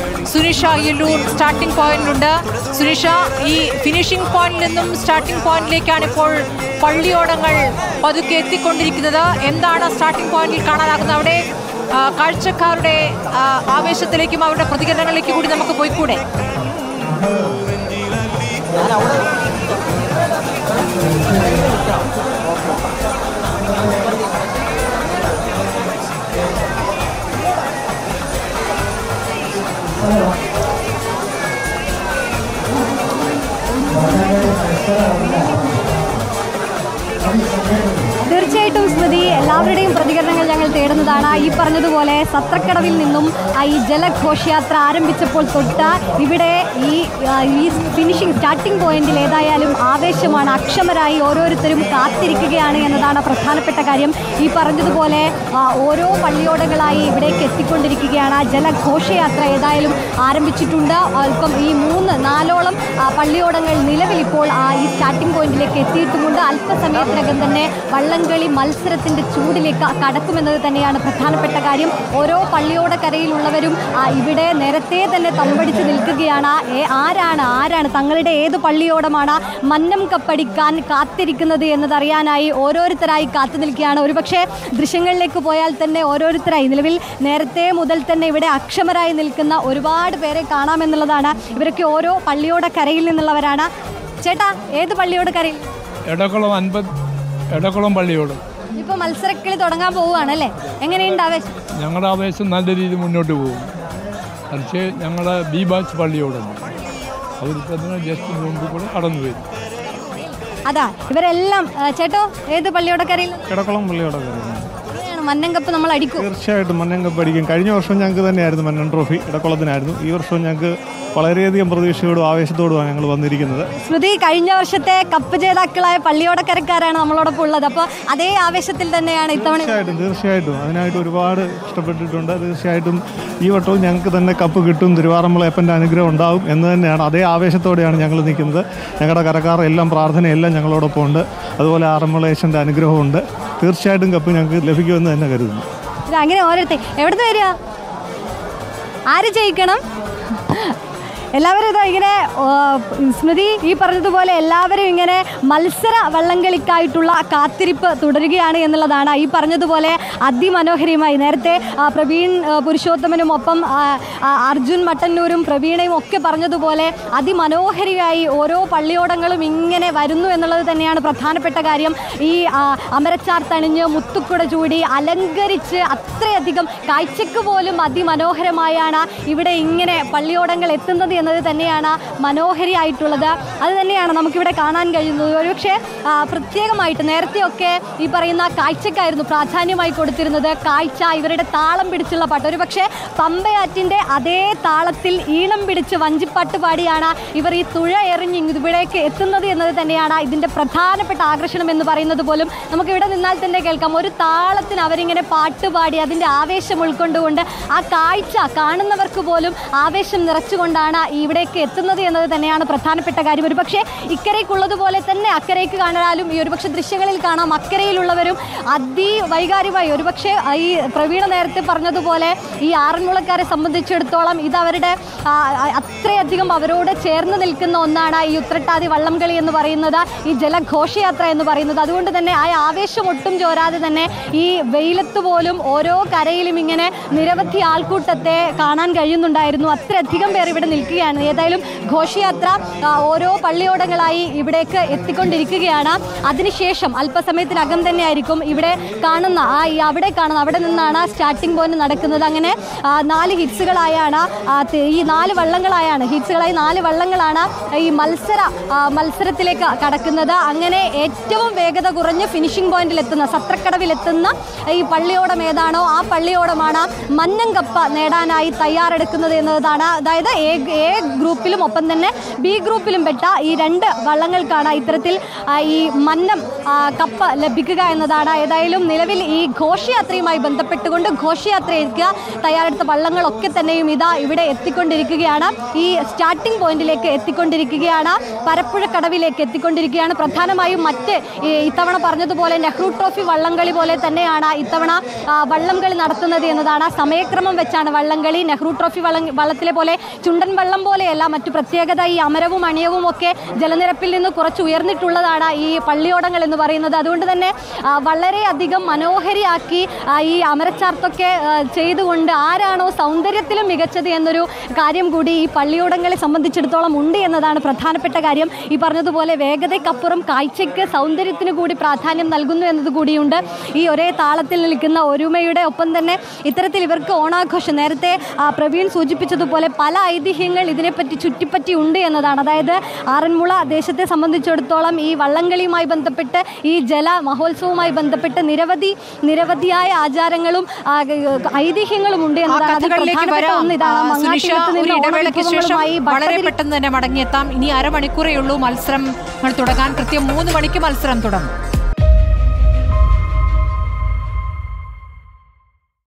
Sunisha Ayyallur starting പോയിന്റിലുണ്ട് സുനിഷ ഈ finishing പോയിന്റിൽ നിന്നും സ്റ്റാർട്ടിംഗ് പോയിന്റിലേക്കാണ് ഇപ്പോൾ പള്ളിയോടങ്ങൾ പതുക്കെ എത്തിക്കൊണ്ടിരിക്കുന്നത് എന്താണ് സ്റ്റാർട്ടിംഗ് പോയിന്റിൽ കാണാനാകുന്നത് അവിടെ ആ, കാഴ്ചക്കാരുടെ ആ, ആവേശത്തിലേക്കും അവരുടെ പ്രതികരണങ്ങളിലേക്കും കൂടി നമുക്ക് പോയിക്കൂടെ തീർച്ചയായിട്ടും സ്മൃതി എല്ലാവരുടെയും പ്രതികരണങ്ങൾ ഞങ്ങൾ തേടുന്നതാണ് ഈ പറഞ്ഞതുപോലെ സത്രക്കടവിൽ നിന്നും ആ ഈ ജലഘോഷയാത്ര ആരംഭിച്ചപ്പോൾ തൊട്ട് ഇവിടെ ഈ ആ, ഈ ഫിനിഷിംഗ് സ്റ്റാർട്ടിംഗ് പോയിന്റിൽ ഏതായാലും ആവേശമാണ് അക്ഷമരായി ഓരോരുത്തരും കാത്തിരിക്കുകയാണ് എന്നതാണ് പ്രധാനപ്പെട്ട കാര്യം ഈ പറഞ്ഞതുപോലെ ആ, ഓരോ പള്ളിയോടങ്ങളായി ഇവിടേക്ക് എത്തിക്കൊണ്ടിരിക്കുകയാണ് ആ ജലഘോഷയാത്ര ഏതായാലും ആരംഭിച്ചിട്ടുണ്ട് അല്പം ഈ മൂന്ന് നാലോളം ആ, പള്ളിയോടങ്ങൾ നിലവിൽ ഇപ്പോൾ ആ ഈ സ്റ്റാർട്ടിംഗ് പോയിന്റിലേക്ക് എത്തിയിട്ടുമുണ്ട് അല്പസമയത്തിനകം തന്നെ വള്ളംകളി മത്സരത്തിന്റെ ചൂടിലേക്ക് കടക്കുമെന്നത് തന്നെയാണ് പ്രധാനപ്പെട്ട കാര്യം ഓരോ പള്ളിയോട കരയിലുള്ളവരും ആ, ഇവിടെ നേരത്തെ തന്നെ തമ്പടിച്ച് നിൽക്കുകയാണ് ഏ, ആരാണ് ആരാണ് തങ്ങളുടെ ഏത് പള്ളിയോടമാണ് മന്നം കപ്പടിക്കാൻ കാത്തിരിക്കുന്നത് എന്നതറിയാനായി ഓരോരുത്തരായി കാത്തു നിൽക്കുകയാണ് ഒരുപക്ഷെ ദൃശ്യങ്ങളിലേക്ക് പോയാൽ തന്നെ ഓരോരുത്തരായി നിലവിൽ നേരത്തെ മുതൽ തന്നെ ഇവിടെ അക്ഷമരായി നിൽക്കുന്ന ഒരുപാട് പേരെ കാണാമെന്നുള്ളതാണ് ഇവരൊക്കെ ഓരോ പള്ളിയോട കരയിൽ നിന്നുള്ളവരാണ് ചേട്ടാ ഏത് പള്ളിയോട കരയിൽ എടക്കുളം അൻപത് എടക്കുളം പള്ളിയോട് ഇപ്പൊ മത്സരക്കളി തുടങ്ങാൻ പോവുകയാണ് അല്ലേ എങ്ങനെയുണ്ട് ആവേശം ഞങ്ങളുടെ ആവേശം നല്ല രീതിയിൽ മുന്നോട്ട് പോകും പക്ഷേ ഞങ്ങളുടെ ബി ബാച്ച് പള്ളിയോടുണ്ട് അവർ തന്നെ ജസ്റ്റ് മുൻപിൽ കൂടെ കടന്നു വരും അതാ ഇവരെല്ലാം ആ, ചേട്ടോ ഏത് പള്ളിയോട കരയിൽ കിടക്കുളം പള്ളിയോടെ എങ്ങനെയാണ് മന്നം കപ്പ് നമ്മൾ അടിക്കും തീർച്ചയായിട്ടും മന്നൻ കപ്പ് അടിക്കും കഴിഞ്ഞ വർഷം ഞങ്ങൾക്ക് തന്നെയായിരുന്നു മന്നൻ ട്രോഫി ഇടക്കുളത്തിനായിരുന്നു ഈ വർഷം ഞങ്ങൾക്ക് വളരെയധികം പ്രതീക്ഷയോടും ആവേശത്തോടുമാണ് ഞങ്ങൾ വന്നിരിക്കുന്നത് സ്മൃതി കഴിഞ്ഞ വർഷത്തെ കപ്പ് ജേതാക്കളായ പള്ളിയോടക്കരക്കാരാണ് നമ്മളോടൊപ്പം ഉള്ളത് അപ്പോൾ അതേ ആവേശത്തിൽ തന്നെയാണ് ഇത്തവണ തീർച്ചയായിട്ടും തീർച്ചയായിട്ടും അതിനായിട്ട് ഒരുപാട് ഇഷ്ടപ്പെട്ടിട്ടുണ്ട് തീർച്ചയായിട്ടും ഈ വട്ടവും ഞങ്ങൾക്ക് തന്നെ കപ്പ് കിട്ടും തിരുവാറന്മുള അപ്പൻ്റെ അനുഗ്രഹം ഉണ്ടാവും എന്ന് തന്നെയാണ് അതേ ആവേശത്തോടെയാണ് ഞങ്ങൾ നിൽക്കുന്നത് ഞങ്ങളുടെ കരക്കാർ എല്ലാം പ്രാർത്ഥനയെല്ലാം ഞങ്ങളോടൊപ്പം ഉണ്ട് അതുപോലെ ആറന്മുളേശൻ്റെ അനുഗ്രഹമുണ്ട് തീർച്ചയായിട്ടും കപ്പ് ഞങ്ങൾക്ക് ലഭിക്കുമെന്ന് തന്നെ കരുതുന്നു ഇത് അങ്ങനെ ഓരോരുത്തർ എവിടുന്ന് വരിക ആര് ജയിക്കണം എല്ലാവരും ഇതാ ഇങ്ങനെ ഓ, സ്മൃതി ഈ പറഞ്ഞതുപോലെ എല്ലാവരും ഇങ്ങനെ മത്സര വള്ളംകളിക്കായിട്ടുള്ള കാത്തിരിപ്പ് തുടരുകയാണ് എന്നുള്ളതാണ് ഈ പറഞ്ഞതുപോലെ അതിമനോഹരമായി നേരത്തെ ആ, പ്രവീൺ ആ, പുരുഷോത്തമനും ഒപ്പം ആ, ആ, അർജുൻ മട്ടന്നൂരും പ്രവീണയും ഒക്കെ പറഞ്ഞതുപോലെ അതിമനോഹരിയായി ഓരോ പള്ളിയോടങ്ങളും ഇങ്ങനെ വരുന്നു എന്നുള്ളത് തന്നെയാണ് പ്രധാനപ്പെട്ട കാര്യം ഈ ആ, അമരച്ചാർ തണിഞ്ഞ് മുത്തുക്കുട ചൂടി അലങ്കരിച്ച് അത്രയധികം കാഴ്ചക്ക് പോലും അതിമനോഹരമായാണ് ഇവിടെ ഇങ്ങനെ പള്ളിയോടങ്ങൾ എത്തുന്നത് എന്നത് തന്നെയാണ് മനോഹരിയായിട്ടുള്ളത് അത് തന്നെയാണ് നമുക്കിവിടെ കാണാൻ കഴിയുന്നത് ഒരുപക്ഷെ ആ, പ്രത്യേകമായിട്ട് നേരത്തെയൊക്കെ ഈ പറയുന്ന കാഴ്ചക്കായിരുന്നു പ്രാധാന്യമായി കൊടുത്തിരുന്നത് കാഴ്ച ഇവരുടെ താളം പിടിച്ചുള്ള പാട്ട് ഒരുപക്ഷെ പമ്പയാറ്റിൻ്റെ അതേ താളത്തിൽ ഈണം പിടിച്ച് വഞ്ചിപ്പാട്ട് പാടിയാണ് ഇവർ ഈ തുഴ എറിഞ്ഞ് ഇവിടേക്ക് എത്തുന്നത് എന്നത് തന്നെയാണ് ഇതിൻ്റെ പ്രധാനപ്പെട്ട ആകർഷണം എന്ന് പറയുന്നത് പോലും നമുക്കിവിടെ നിന്നാൽ തന്നെ കേൾക്കാം ഒരു താളത്തിന് അവരിങ്ങനെ പാട്ട് പാടി അതിൻ്റെ ആവേശം ഉൾക്കൊണ്ടുകൊണ്ട് ആ കാഴ്ച കാണുന്നവർക്ക് പോലും ആവേശം നിറച്ചുകൊണ്ടാണ് ഇവിടേക്ക് എത്തുന്നത് എന്നത് തന്നെയാണ് പ്രധാനപ്പെട്ട കാര്യം ഒരുപക്ഷെ ഇക്കരയ്ക്കുള്ളതുപോലെ തന്നെ അക്കരയ്ക്ക് കാണാനും ഈ ഒരുപക്ഷെ ദൃശ്യങ്ങളിൽ കാണാം അക്കരയിലുള്ളവരും അതിവൈകാര്യമായി ഒരുപക്ഷെ ഈ പ്രവീണ നേരത്തെ പറഞ്ഞതുപോലെ ഈ ആറന്മുളക്കാരെ സംബന്ധിച്ചിടത്തോളം ഇത് അവരുടെ ആ, ആ, അത്രയധികം അവരോട് ചേർന്ന് നിൽക്കുന്ന ഒന്നാണ് ഈ ഉത്രട്ടാതി വള്ളംകളി എന്ന് പറയുന്നത് ഈ ജലഘോഷയാത്ര എന്ന് പറയുന്നത് അതുകൊണ്ട് തന്നെ ആ ആവേശം ഒട്ടും ചോരാതെ തന്നെ ഈ വെയിലത്ത് പോലും ഓരോ കരയിലും ഇങ്ങനെ നിരവധി ആൾക്കൂട്ടത്തെ കാണാൻ കഴിയുന്നുണ്ടായിരുന്നു അത്രയധികം പേർ ഇവിടെ നിൽക്കുകയാണ് ഏതായാലും ഘോഷയാത്ര ആ, ഓരോ പള്ളിയോടങ്ങളായി ഇവിടേക്ക് എത്തിക്കൊണ്ടിരിക്കുകയാണ് അതിനുശേഷം അല്പസമയത്തിനകം തന്നെ ആയിരിക്കും ഇവിടെ കാണുന്ന ആ ഈ അവിടെ കാണുന്ന അവിടെ നിന്നാണ് സ്റ്റാർട്ടിംഗ് പോയിന്റ് നടക്കുന്നത് അങ്ങനെ ആ, നാല് ഹിറ്റ്സുകളായാണ് ആ, തെ- ഈ നാല് വള്ളങ്ങളായാണ് ഹിറ്റ്സുകളായി നാല് വള്ളങ്ങളാണ് ഈ മത്സര ആ, മത്സരത്തിലേക്ക് കടക്കുന്നത് അങ്ങനെ ഏറ്റവും വേഗത കുറഞ്ഞ് ഫിനിഷിംഗ് പോയിന്റിൽ എത്തുന്ന സത്രക്കടവിൽ എത്തുന്ന ഈ പള്ളിയോടം ഏതാണോ ആ പള്ളിയോടമാണ് മന്നം കപ്പ നേടാനായി തയ്യാറെടുക്കുന്നത് എന്നതാണ് അതായത് ഏ- എ ഗ്രൂപ്പിലും ഒപ്പം തന്നെ ബി ഗ്രൂപ്പിലും പെട്ട ഈ രണ്ട് വള്ളങ്ങൾക്കാണ് ഇത്തരത്തിൽ ആ, ഈ മന്നം ആ, കപ്പ് ലഭിക്കുക എന്നതാണ് ഏതായാലും നിലവിൽ ഈ ഘോഷയാത്രയുമായി ബന്ധപ്പെട്ടുകൊണ്ട് ഘോഷയാത്രയ്ക്ക് തയ്യാറെടുത്ത വള്ളങ്ങളൊക്കെ തന്നെയും ഇതാ ഇവിടെ എത്തിക്കൊണ്ടിരിക്കുകയാണ് ഈ സ്റ്റാർട്ടിംഗ് പോയിന്റിലേക്ക് എത്തിക്കൊണ്ടിരിക്കുകയാണ് പരപ്പുഴ കടവിലേക്ക് എത്തിക്കൊണ്ടിരിക്കുകയാണ് പ്രധാനമായും മറ്റ് ഈ ഇത്തവണ പറഞ്ഞതുപോലെ നെഹ്റു ട്രോഫി വള്ളംകളി പോലെ തന്നെയാണ് ഇത്തവണ ആ, വള്ളംകളി നടത്തുന്നത് എന്നതാണ് സമയക്രമം വെച്ചാണ് വള്ളംകളി നെഹ്റു ട്രോഫി വള്ളം വള്ളത്തിലെ പോലെ ചുണ്ടൻ വള്ളം പോലെയല്ല മറ്റു പ്രത്യേകത ഈ അമരവും അണിയവും ഒക്കെ ജലനിരപ്പിൽ നിന്ന് കുറച്ച് ഉയർന്നിട്ടുള്ളതാണ് ഈ പള്ളിയോടങ്ങൾ എന്ന് പറയുന്നത് അതുകൊണ്ട് തന്നെ ആ, വളരെയധികം മനോഹരിയാക്കി ആ, ഈ അമരച്ചാർത്തൊക്കെ ആ, ചെയ്തുകൊണ്ട് ആരാണോ സൗന്ദര്യത്തിലും മികച്ചത് എന്നൊരു കാര്യം കൂടി ഈ പള്ളിയോടങ്ങളെ സംബന്ധിച്ചിടത്തോളം ഉണ്ട് എന്നതാണ് പ്രധാനപ്പെട്ട കാര്യം ഈ പറഞ്ഞതുപോലെ വേഗതയ്ക്കപ്പുറം കാഴ്ചയ്ക്ക് സൗന്ദര്യത്തിന് കൂടി പ്രാധാന്യം നൽകുന്നു എന്നത് കൂടിയുണ്ട് ഈ ഒരേ താളത്തിൽ നിൽക്കുന്ന ഒരുമയുടെ ഒപ്പം തന്നെ ഇത്തരത്തിൽ ഇവർക്ക് ഓണാഘോഷം നേരത്തെ ആ, പ്രവീൺ സൂചിപ്പിച്ചതുപോലെ പല ഐതിഹ്യങ്ങൾ ഇതിനെപ്പറ്റി ചുറ്റിപ്പറ്റി ഉണ്ട് എന്നതാണ് അതായത് ആറന്മുള ദേശത്തെ സംബന്ധിച്ചിടത്തോളം ഈ വള്ളംകളിയുമായി ബന്ധപ്പെട്ട് ഈ ജല മഹോത്സവവുമായി ബന്ധപ്പെട്ട് നിരവധി നിരവധിയായ ആചാരങ്ങളും ആ, ഐതിഹ്യങ്ങളും ഉണ്ട് ആ എന്നതാണ് അതിൽ കഥകളിലേക്ക് പ്രധാനപ്പെട്ട വരാം ഒന്ന് ഇതാണ് ആ, സുനിഷ മങ്ങാട്ടിടത്ത് ഒരു നിന്ന് ഇടവേളയ്ക്ക് ശേഷം ഓണവിഭവങ്ങളുമായി വളരെ ഭട്ടതിരി പെട്ടെന്ന് തന്നെ മടങ്ങിയെത്താം ഇനി അരമണിക്കൂറേ ഉള്ളൂ മത്സരങ്ങൾ തുടങ്ങാൻ കൃത്യം മൂന്ന് മണിക്ക് മത്സരം തുടങ്ങും